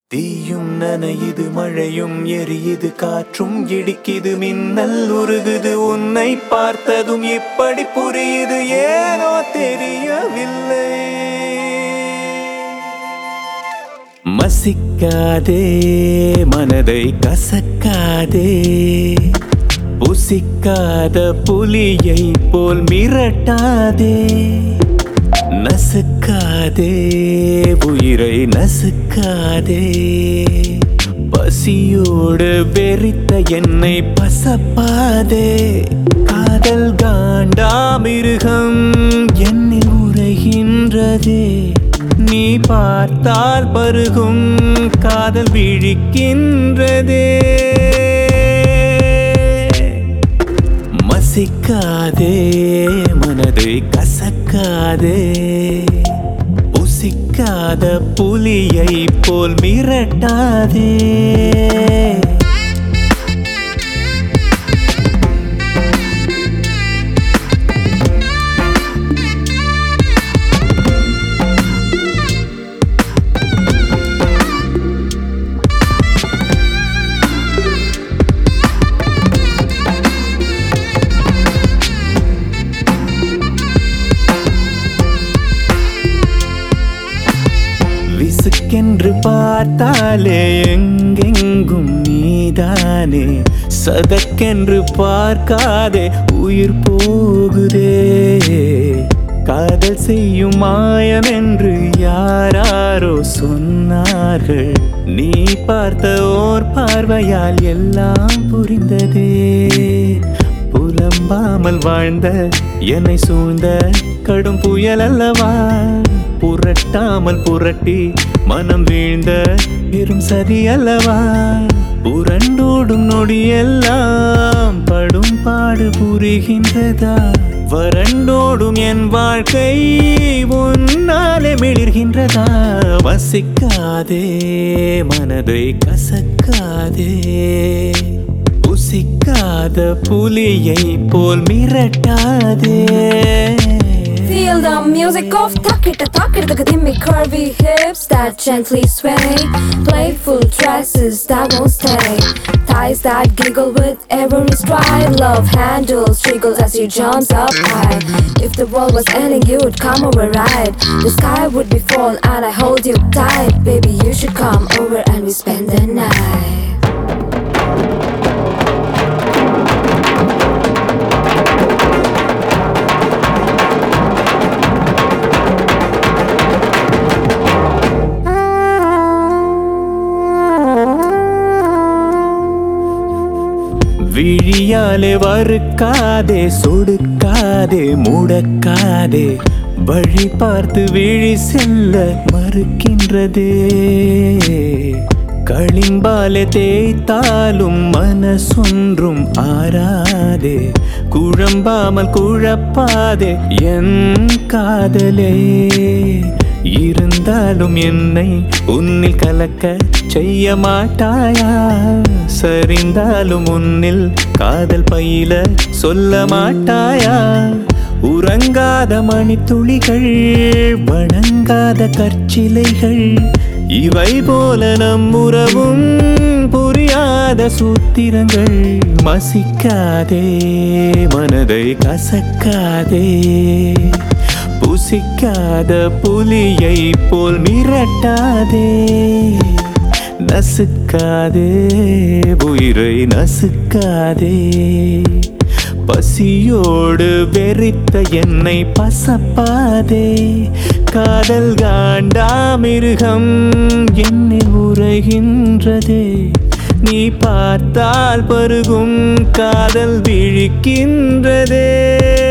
தீயும் நனையுது மழையும் எரியுது காற்றும் இடிக்குது மின்னல் உருகுது உன்னை பார்த்ததும் இப்படி புரியுது ஏனோ தெரியவில்லை மசிக்காதே மனதை கசக்காதே புசிக்காத புலியை போல் மிரட்டாதே நசுக்காதே உயிரை நசுக்காதே பசியோடு வெறித்த என்னை பசப்பாதே காதல் காண்டாமிருகம் என்னில் உரைகின்றதே நீ பார்த்தால் பருகும் காதல் விழிக்கின்றதே மசிக்காதே மனதை கசக்காதே புசிக்காத புலியை போல் மிரட்டாதே விசுக்கென்று பார்த்தாலே எங்கெங்கும் நீதானே சதக்கென்று பார்க்காதே உயிர் போகுதே காதல் செய்யும் மாயம் என்று யாராரோ சொன்னார்கள் நீ பார்த்த ஓர் பார்வையால் எல்லாம் புரிந்ததே புலம்பாமல் வாழ்ந்த என்னை சூழ்ந்த கடும் புயல் அல்லவா புரட்டாமல் புரட்டி மனம் வீழ்ந்த பெரும் சதி அல்லவா புரண்டோடும் நொடியெல்லாம் படும் பாடு புரிகின்றதா வறண்டோடும் என் வாழ்க்கை உன்னாலே மிளிர்கின்றதா வசிக்காதே மனதை கசக்காதே புசிக்காத புலியை போல் மிரட்டாதே Feel the music of Takita Takita Give me curvy hips that gently sway Playful dresses that won't stay Thighs that giggle with every stride Love handles triggles as you jumps up high If the world was ending you would come over right The sky would be full and I hold you tight Baby you should come over and we spend the night விழியாலே வறுக்காதே சொடுக்காதே முடக்காதே வழி பார்த்து விழி செல்ல மறுக்கின்றதே களிம்பாலே தேய்த்தாலும் மனசொன்றும் ஆறாதே குழம்பாமல் குழப்பாதே என் காதலே இருந்தாலும் என்னை உன்னில் கலக்க செய்ய மாட்டாயா சரிந்தாலும் உன்னில் காதல் பயில சொல்ல மாட்டாயா உறங்காத மணித்துளிகள் வணங்காத கற்சிலைகள் இவை போல நம் உறவும் புரியாத சூத்திரங்கள் மசிக்காதே மனதை கசக்காதே புசிக்காத புலியை போல் மிரட்டாதே நசுக்காதே உயிரை நசுக்காதே பசியோடு வெறித்த என்னை பசப்பாதே காதல் காண்டாமிருகம் என்னில் உரைகின்றதே நீ பார்த்தால் பருகும் காதல் விழிக்கின்றதே